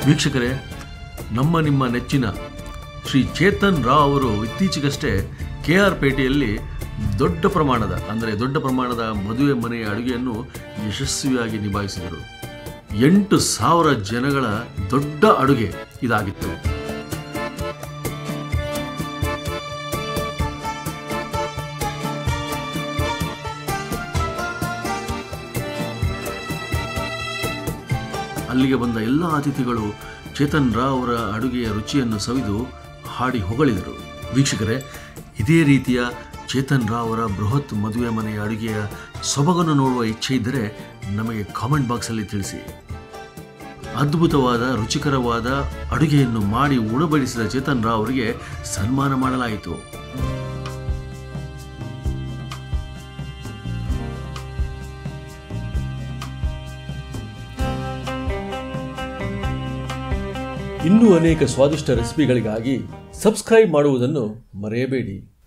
ವೀಕ್ಷಕರೇ ನಮ್ಮ ನಿಮ್ಮ ನೆಚ್ಚಿನ ಶ್ರೀ ಚೇತನ್ ರಾವ್ ಅವರು ಇತ್ತೀಚೆಗಷ್ಟೇ ಕೆ ಆರ್ ಪೇಟೆಯಲ್ಲಿ ದೊಡ್ಡ ಪ್ರಮಾಣದ ಅಂದರೆ ದೊಡ್ಡ ಪ್ರಮಾಣದ ಮದುವೆ ಮನೆಯ ಅಡುಗೆಯನ್ನು ಯಶಸ್ವಿಯಾಗಿ ನಿಭಾಯಿಸಿದರು ಎಂಟು ಸಾವಿರ ಜನಗಳ ದೊಡ್ಡ ಅಡುಗೆ ಇದಾಗಿತ್ತು ಅಲ್ಲಿಗೆ ಬಂದ ಎಲ್ಲ ಅತಿಥಿಗಳು ಚೇತನ್ ರಾವ್ ಅವರ ಅಡುಗೆಯ ರುಚಿಯನ್ನು ಸವಿದು ಹಾಡಿ ಹೊಗಳಿದರು ವೀಕ್ಷಕರೇ ಇದೇ ರೀತಿಯ ಚೇತನ್ ರಾವ್ ಅವರ ಬೃಹತ್ ಮದುವೆ ಮನೆಯ ಅಡುಗೆಯ ಸೊಬಗನ್ನು ನೋಡುವ ಇಚ್ಛೆ ಇದ್ದರೆ ನಮಗೆ ಕಾಮೆಂಟ್ ಬಾಕ್ಸಲ್ಲಿ ತಿಳಿಸಿ ಅದ್ಭುತವಾದ ರುಚಿಕರವಾದ ಅಡುಗೆಯನ್ನು ಮಾಡಿ ಉಣಬಡಿಸಿದ ಚೇತನ್ ರಾವ್ ಅವರಿಗೆ ಸನ್ಮಾನ ಮಾಡಲಾಯಿತು ಇನ್ನೂ ಅನೇಕ ಸ್ವಾದಿಷ್ಟ ರೆಸಿಪಿಗಳಿಗಾಗಿ ಸಬ್ಸ್ಕ್ರೈಬ್ ಮಾಡುವುದನ್ನು ಮರೆಯಬೇಡಿ